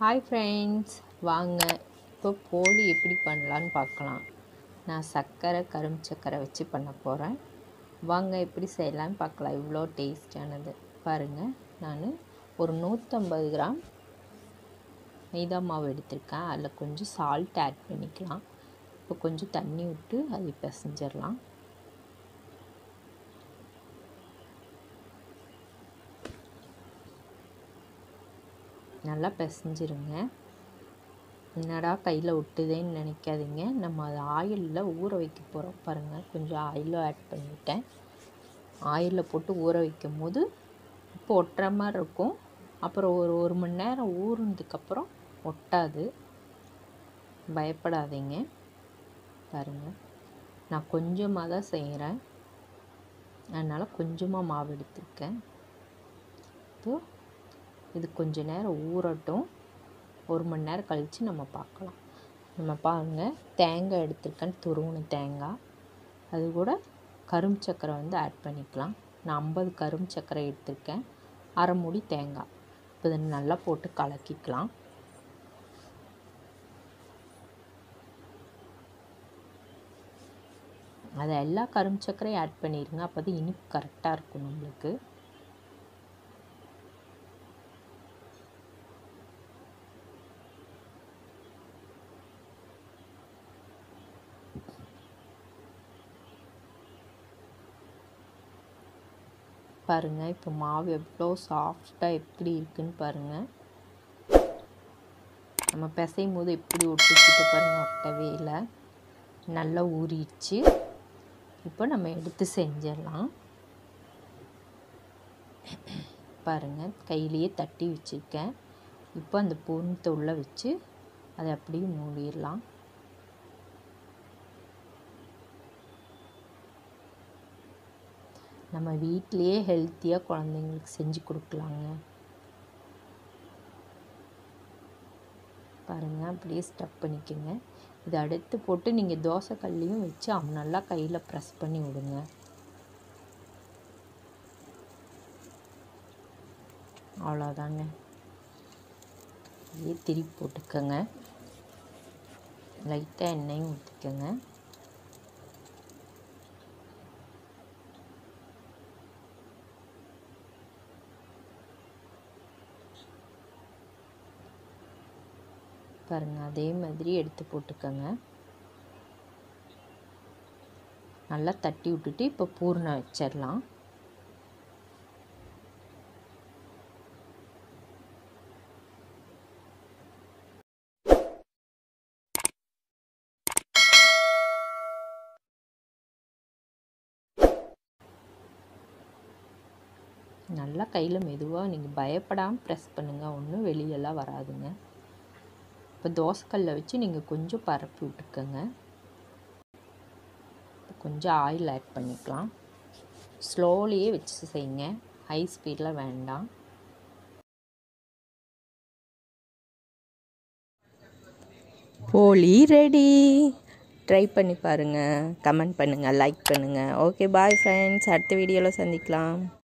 hi friends வாங்க இப்போ போலி எப்படி பண்ணலான்னு பார்க்கலாம் நான் சர்க்கரை கரும்பு சர்க்கரை வச்சு பண்ண போகிறேன் வாங்க எப்படி செய்யலான்னு பார்க்கலாம் இவ்வளோ டேஸ்டானது பாருங்கள் நான் ஒரு நூற்றம்பது கிராம் மைதா மாவு எடுத்திருக்கேன் அதில் கொஞ்சம் சால்ட் ஆட் பண்ணிக்கலாம் இப்போ கொஞ்சம் தண்ணி விட்டு அதை பிசைஞ்சிடலாம் நல்லா பிசைஞ்சிருங்க என்னடா கையில் ஒட்டுதேன்னு நினைக்காதீங்க நம்ம அதை ஆயிலில் ஊற வைக்க போகிறோம் பாருங்கள் கொஞ்சம் ஆயிலும் ஆட் பண்ணிட்டேன் ஆயிலில் போட்டு ஊற வைக்கும் போது இப்போ ஒட்டுற மாதிரி இருக்கும் அப்புறம் ஒரு ஒரு மணி நேரம் ஊறினதுக்கப்புறம் ஒட்டாது பயப்படாதீங்க பாருங்கள் நான் கொஞ்சமாக தான் செய்கிறேன் அதனால் கொஞ்சமாக மாவு எடுத்துருக்கேன் இப்போது இது கொஞ்ச நேரம் ஊறட்டும் ஒரு மணி நேரம் கழித்து நம்ம பார்க்கலாம் நம்ம பாருங்கள் தேங்காய் எடுத்துருக்கேன் துருவண தேங்காய் அது கூட கரும்பு சக்கரை வந்து ஆட் பண்ணிக்கலாம் நான் ஐம்பது கரும்பு சக்கரை எடுத்திருக்கேன் அரை மூடி தேங்காய் இப்போ இதை நல்லா போட்டு கலக்கிக்கலாம் அதை எல்லா கரும்பு சக்கரையும் ஆட் பண்ணிடுங்க அப்போ தான் இனிப்பு கரெக்டாக இருக்கும் நம்மளுக்கு பாருங்கள் இப்போ மாவு எவ்வளோ சாஃப்டாக எப்படி இருக்குன்னு பாருங்கள் நம்ம பிசையும் போது எப்படி ஒட்டிக்கிட்டு பாருங்கள் ஒட்டவே இல்லை நல்லா ஊறிடுச்சு இப்போ நம்ம எடுத்து செஞ்சிடலாம் பாருங்கள் கையிலேயே தட்டி வச்சுருக்கேன் இப்போ அந்த பூர்ணத்தை உள்ளே வச்சு அதை அப்படியே மூடிடலாம் நம்ம வீட்டிலையே ஹெல்த்தியாக குழந்தைங்களுக்கு செஞ்சு கொடுக்கலாங்க பாருங்கள் அப்படியே ஸ்டப் பண்ணிக்கோங்க இதை அடுத்து போட்டு நீங்கள் தோசை கல்லையும் வச்சு நல்லா கையில் ப்ரெஸ் பண்ணி விடுங்க அவ்வளோதாங்க அப்படியே திருப்பி போட்டுக்கோங்க லைட்டாக எண்ணெயும் ஊற்றிக்கோங்க பாருங்கள் அதே மாதிரி எடுத்து போட்டுக்கோங்க நல்லா தட்டி விட்டுட்டு இப்போ பூர்ணம் வச்சிடலாம் நல்லா கையில் மெதுவாக நீங்கள் பயப்படாமல் ப்ரெஸ் பண்ணுங்கள் ஒன்றும் வெளியெல்லாம் வராதுங்க இப்போ தோசைக்கல்லை வச்சு நீங்கள் கொஞ்சம் பரப்பி விட்டுக்கோங்க கொஞ்சம் ஆயில் ஆட் பண்ணிக்கலாம் ஸ்லோலியே வச்சு செய்யுங்க ஹை ஸ்பீடில் வேண்டாம் போலி ரெடி ட்ரை பண்ணி பாருங்கள் கமெண்ட் பண்ணுங்கள் லைக் பண்ணுங்கள் ஓகே பாய் ஃப்ரெண்ட்ஸ் அடுத்த வீடியோவில் சந்திக்கலாம்